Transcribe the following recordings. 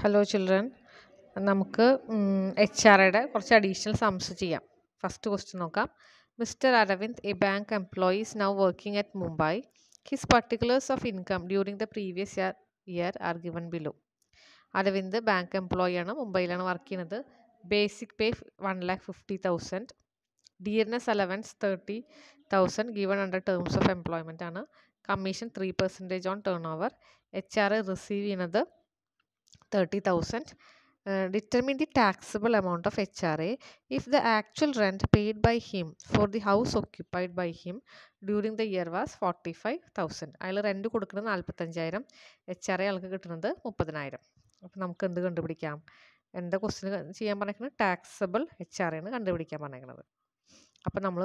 hello children നമുക്ക് H R ഐയുടെ കുറച്ച് അഡീഷണൽ സംസ് ചെയ്യാം ഫസ്റ്റ് ക്വസ്റ്റ്യൻ നോക്കാം mister Aravind a bank employee is now working at Mumbai his particulars of income during the previous year year are given below Aravind bank employee ആണ് മുംബൈയിലാണ് work ചെയ്യുന്നത് basic pay one lakh fifty thousand dearness allowance thirty thousand given under terms of employment ആണ് commission three percentage on turnover H R receive ചെയ്യുന്നത് thirty thousand determine the taxable amount of H R A if the actual rent paid by him for the house occupied by him during the year was forty five thousand അയാൾ rent കൊടുക്കുന്നത് നാൽപ്പത്തഞ്ചായിരം H R A ആൾക്ക് കിട്ടുന്നത് മുപ്പതിനായിരം അപ്പോൾ നമുക്ക് എന്ത് കണ്ടുപിടിക്കാം എന്താ ക്വസ്റ്റ്യൻ ചെയ്യാൻ പറഞ്ഞേക്കുന്നത് ടാക്സബിൾ എച്ച് ആർ എന്ന് കണ്ടുപിടിക്കാൻ പറഞ്ഞേക്കുന്നത് അപ്പോൾ നമ്മൾ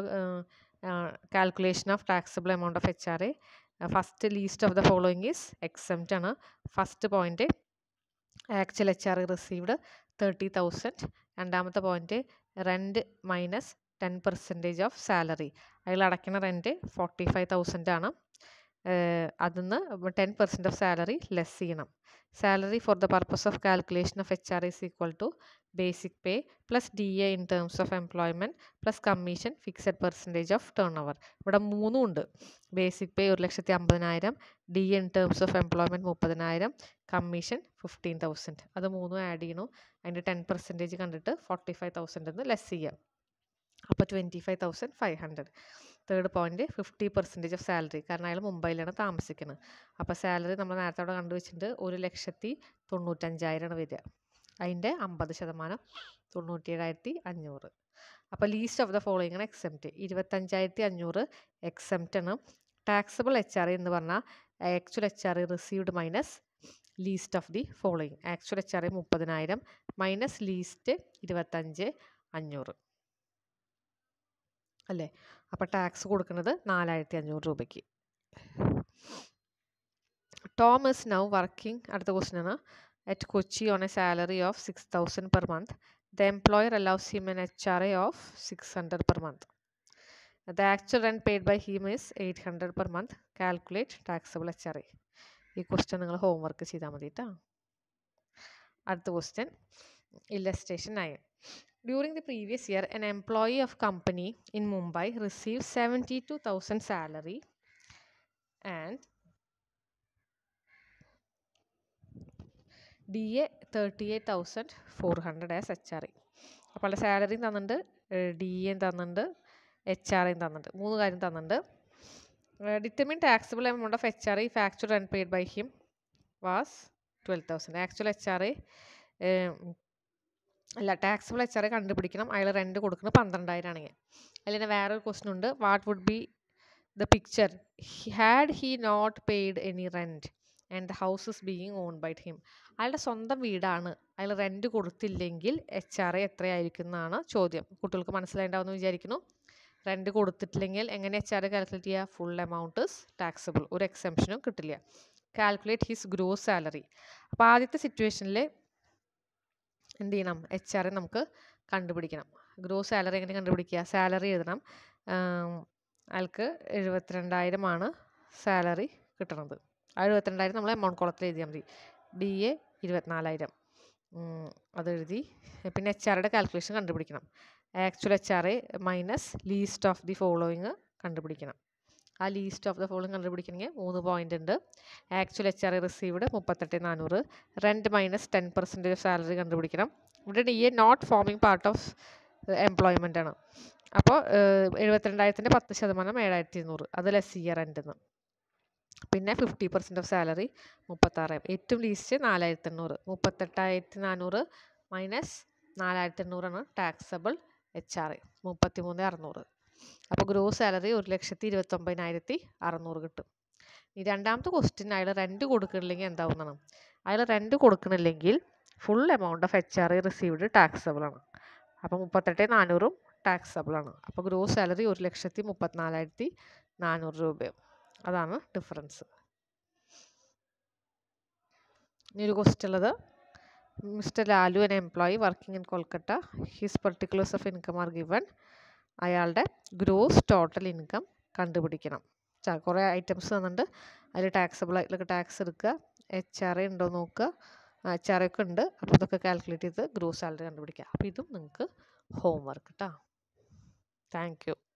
calculation of taxable amount of H R A first least of the following is exempt ആണ് first point actual H R received thirty thousand രണ്ടാമത്തെ point rent minus ten percentage of salary അയാൾ അടയ്ക്കുന്ന rent forty five thousand ആണ് അതിൽ നിന്ന് ten percent of salary less ചെയ്യണം salary for the purpose of calculation of H R is equal to basic pay plus D A in terms of employment plus commission fixed percentage of turnover ഇവിടെ മൂന്നും ഉണ്ട് basic pay ഒരു ലക്ഷത്തി അമ്പതിനായിരം D A in terms of employment മുപ്പതിനായിരം commission fifteen thousand അത് മൂന്നും add ചെയ്യണു അതിൻ്റെ ടെൻ പെർസെൻറ്റേജ് കണ്ടിട്ട് ഫോർട്ടി ഫൈവ് തൗസൻഡ് എന്ന് ലെസ് ചെയ്യാം അപ്പോൾ twenty five thousand five hundred third point fifty percentage of salary കാരണം അയാൾ മുംബൈയിലാണ് താമസിക്കുന്നത് അപ്പോൾ സാലറി നമ്മൾ നേരത്തെ അവിടെ കണ്ടുവച്ചിട്ടുണ്ട് ഒരു ലക്ഷത്തി തൊണ്ണൂറ്റഞ്ചായിരമാണ് വരിക അതിൻ്റെ അമ്പത് ശതമാനം തൊണ്ണൂറ്റിയേഴായിരത്തി അഞ്ഞൂറ് അപ്പോൾ ലീസ്റ്റ് ഓഫ് ദ ഫോളോയിങ് ആണ് എക്സെപ്റ്റ് ഇരുപത്തഞ്ചായിരത്തി അഞ്ഞൂറ് എക്സെപ്റ്റ് ആണ് ടാക്സബിൾ എച്ച് ആർ എന്ന് പറഞ്ഞാൽ actual H R received minus least of the following actual H R മുപ്പതിനായിരം മൈനസ് ലീസ്റ്റ് ഇരുപത്തഞ്ച് അഞ്ഞൂറ് അല്ലേ അപ്പോൾ ടാക്സ് കൊടുക്കുന്നത് നാലായിരത്തി അഞ്ഞൂറ് രൂപയ്ക്ക് ടോം ഇസ് നൗ വർക്കിംഗ് അടുത്ത ക്വസ്റ്റ്യൻ ആണ് at Kochi on a salary of six thousand per month the employer allows him an H R A of six hundred per month the actual rent paid by him is eight hundred per month calculate taxable H R A ഈ question നിങ്ങൾ homework ചെയ്താൽ മതി കേട്ടോ അടുത്ത question illustration nine During the previous year, an employee of company in Mumbai received 72,000 salary and D A thirty eight thousand four hundred as H R I അപ്പോൾ സാലറിയും തന്നിട്ടുണ്ട് D എയും തന്നിട്ടുണ്ട് എച്ച് ആർ ഐയും തന്നിട്ടുണ്ട് മൂന്ന് കാര്യം തന്നിട്ടുണ്ട് determine taxable amount of H R I if actual rent paid by him was twelve thousand actual H R I അല്ല ടാക്സിബിൾ എച്ച് ആർ ഐ കണ്ടുപിടിക്കണം അയാൾ റെൻറ്റ് കൊടുക്കുന്നത് പന്ത്രണ്ടായിരം ആണെങ്കിൽ അതിൽ തന്നെ വേറൊരു ക്വസ്റ്റൻ ഉണ്ട് what would be the picture had he not paid any rent and the house is being own by him അയാളുടെ സ്വന്തം വീടാണ് അയാൾ റെൻറ്റ് കൊടുത്തില്ലെങ്കിൽ എച്ച് ആർ ഐ എത്രയായിരിക്കും എന്നാണ് ചോദ്യം കുട്ടികൾക്ക് മനസ്സിലായിട്ടുണ്ടാവുമെന്ന് വിചാരിക്കുന്നു റെൻറ്റ് കൊടുത്തിട്ടില്ലെങ്കിൽ എങ്ങനെ എച്ച് ആർ ഐ കാൽക്കുലേറ്റ് ചെയ്യുക ഫുൾ എമൗണ്ട് ഇസ് ടാക്സബിൾ ഒരു എക്സെംഷനും കിട്ടില്ല കാൽക്കുലേറ്റ് ഹിസ് ഗ്രോസ് സാലറി അപ്പോൾ ആദ്യത്തെ സിറ്റുവേഷനിൽ എന്ത് ചെയ്യണം എച്ച് ആർ നമുക്ക് കണ്ടുപിടിക്കണം ഗ്രോസ് സാലറി എങ്ങനെ കണ്ടുപിടിക്കുക സാലറി എഴുതണം അയാൾക്ക് എഴുപത്തിരണ്ടായിരമാണ് സാലറി കിട്ടണത് ആ എഴുപത്തിരണ്ടായിരം നമ്മൾ എമൗണ്ട് കുളത്തിൽ എഴുതിയാൽ മതി ഡി എ ഇരുപത്തിനാലായിരം അത് എഴുതി പിന്നെ എച്ച് ആറുടെ കാൽക്കുലേഷൻ കണ്ടുപിടിക്കണം actual H R A minus least of the following കണ്ടുപിടിക്കണം ആ ലീസ്റ്റ് ഓഫ് ദ ഫോളോയിങ് കണ്ടുപിടിക്കണമെങ്കിൽ മൂന്ന് പോയിന്റ് ഉണ്ട് actual H R A received മുപ്പത്തെട്ട് നാനൂറ് rent minus ten percentage salary കണ്ടുപിടിക്കണം ഇവിടെ D A not forming part of employment ആണ് അപ്പോൾ എഴുപത്തിരണ്ടായിരത്തിൻ്റെ പത്ത് ശതമാനം ഏഴായിരത്തി ഇരുന്നൂറ് അത് ലെസ് ചെയ്യുക റെൻറ്റിന്ന് പിന്നെ ഫിഫ്റ്റി പെർസെൻറ്റ് ഓഫ് സാലറി മുപ്പത്താറ് ഏറ്റവും ലീസ്റ്റ് നാലായിരത്തി എണ്ണൂറ് മുപ്പത്തെട്ടായിരത്തി നാനൂറ് മൈനസ് നാലായിരത്തി എണ്ണൂറാണ് ടാക്സബിൾ എച്ച് ആർ മുപ്പത്തി മൂന്ന് അറുന്നൂറ് അപ്പോൾ ഗ്രോസ് സാലറി ഒരു ലക്ഷത്തി ഇരുപത്തൊമ്പതിനായിരത്തി അറുന്നൂറ് കിട്ടും ഈ രണ്ടാമത്തെ ക്വസ്റ്റ്യൻ അയാൾ റെൻറ്റ് കൊടുക്കണില്ലെങ്കിൽ എന്താവുന്നതാണ് അയാൾ റെൻറ്റ് കൊടുക്കണില്ലെങ്കിൽ full amount of H R I received taxable ആണ് അപ്പോൾ മുപ്പത്തെട്ട് നാനൂറും ടാക്സബിൾ ആണ് അപ്പോൾ ഗ്രോസ് സാലറി ഒരു ലക്ഷത്തി മുപ്പത്തിനാലായിരത്തി നാനൂറ് രൂപയും അതാണ് ഡിഫറൻസ് ഇനി ഒരു ക്വസ്റ്റ്യൻ ഉള്ളത് mister Lalu an employee working in Kolkata his particulars of income are given അയാളുടെ ഗ്രോസ് ടോട്ടൽ ഇൻകം കണ്ടുപിടിക്കണം കുറേ ഐറ്റംസ് തന്നിട്ടുണ്ട് അതിൽ ടാക്സബിൾ ആയിട്ടുള്ള ടാക്സ് എടുക്കുക എച്ച് ആർ എ ഉണ്ടോ നോക്കുക എച്ച് ആർ ഒക്കെ ഉണ്ട് അപ്പോൾ ഇതൊക്കെ കാൽക്കുലേറ്റ് ചെയ്ത് ഗ്രോസ് സാലറി കണ്ടുപിടിക്കുക അപ്പോൾ ഇതും നിങ്ങൾക്ക് ഹോം വർക്ക് കേട്ടോ താങ്ക് യു